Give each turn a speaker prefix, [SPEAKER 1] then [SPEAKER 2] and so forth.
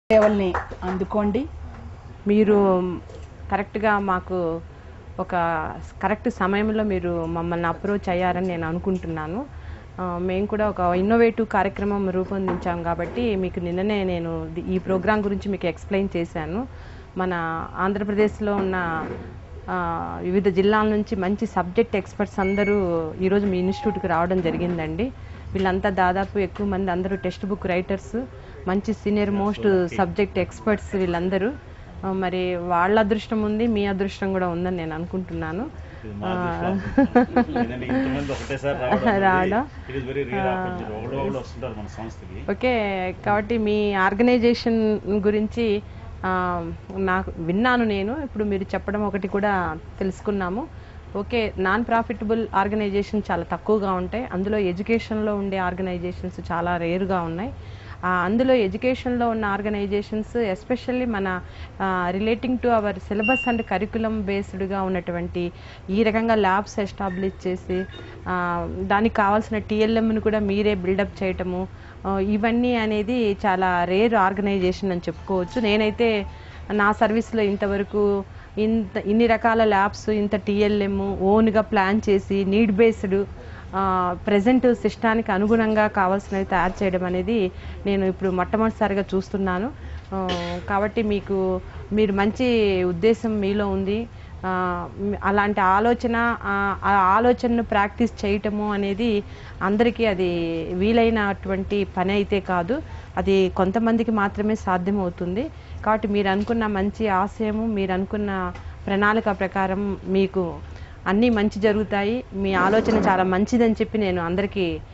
[SPEAKER 1] సేవల్ని అందుకోండి
[SPEAKER 2] మీరు కరెక్ట్గా మాకు ఒక కరెక్ట్ సమయంలో మీరు మమ్మల్ని అప్రోచ్ అయ్యారని నేను అనుకుంటున్నాను ఆ, మేము కూడా ఒక ఇన్నోవేటివ్ కార్యక్రమం రూపొందించాం కాబట్టి మీకు నిన్ననే నేను ది- ఈ ప్రోగ్రాం గురించి మీకు ఎక్స్ప్లెయిన్ చేశాను మన ఆంధ్రప్రదేశ్లో ఉన్న ఆ, వివిధ జిల్లాల నుంచి మంచి సబ్జెక్ట్ ఎక్స్పర్ట్స్ అందరూ ఈరోజు మీ ఇన్స్టిట్యూట్కి రావడం జరిగిందండి వీళ్ళంతా దాదాపు ఎక్కువ మంది అందరూ టెక్స్ట్ బుక్ రైటర్స్ మంచి సీనియర్ మోస్ట్ సబ్జెక్ట్ ఎక్స్పర్ట్స్ వీళ్ళందరూ ఆ, మరి వాళ్ళ అదృష్టం ఉంది మీ అదృష్టం కూడా ఉందని నేను అనుకుంటున్నాను
[SPEAKER 3] ఇది మా అదృష్టం. ఏంటంటే ఇంతమంది ఒకటేసారి రావడం
[SPEAKER 2] రావడం.
[SPEAKER 3] It is very rare opportunity ఒకడు ఒకడు వస్తుంటారు మన సంస్థకి
[SPEAKER 2] ఓకే కాబట్టి మీ ఆర్గనైజేషన్ గురించి ఆ, నాకు విన్నాను నేను ఇప్పుడు మీరు చెప్పడం ఒకటి కూడా తెలుసుకున్నాము ఓకే నాన్ ప్రాఫిటబుల్ ఆర్గనైజేషన్ చాలా తక్కువగా ఉంటాయి అందులో ఎడ్యుకేషన్లో ఉండే ఆర్గనైజేషన్స్ చాలా రేరుగా ఉన్నాయి ఆ, అందులో ఎడ్యుకేషన్లో ఉన్న ఆర్గనైజేషన్స్ ఎస్పెషల్లీ మన relating to our syllabus and curriculum బేస్డ్గా ఉన్నటువంటి ఈ రకంగా ల్యాబ్స్ ఎస్టాబ్లిష్ చేసి ఆ, దానికి కావాల్సిన టీఎల్ఎంను కూడా మీరే బిల్డప్ చేయటము ఆ, ఇవన్నీ అనేది చాలా రేర్ ఆర్గనైజేషన్ అని చెప్పుకోవచ్చు నేనైతే నా సర్వీస్లో ఇంతవరకు ఇంత ఇన్ని రకాల ల్యాబ్స్ ఇంత టీఎల్ఎం ఓన్గా ప్లాన్ చేసి నీడ్ బేస్డ్ ప్రజెంట్ సిస్టానికి అనుగుణంగా కావాల్సినవి తయారు చేయడం అనేది నేను ఇప్పుడు మొట్టమొదటిసారిగా చూస్తున్నాను ఆ, కాబట్టి మీకు మీరు మంచి ఉద్దేశం మీలో ఉంది ఆ, మ్, అలాంటి ఆలోచన ఆ ఆ ఆలోచనను ప్రాక్టీస్ చేయటము అనేది అందరికీ అది వీలైనటువంటి పని అయితే కాదు అది కొంతమందికి మాత్రమే సాధ్యమవుతుంది కాబట్టి మీరు అనుకున్న మంచి ఆశయము మీరు అనుకున్న ప్రణాళిక ప్రకారం మీకు అన్నీ మంచి జరుగుతాయి మీ ఆలోచన చాలా మంచిదని చెప్పి నేను అందరికీ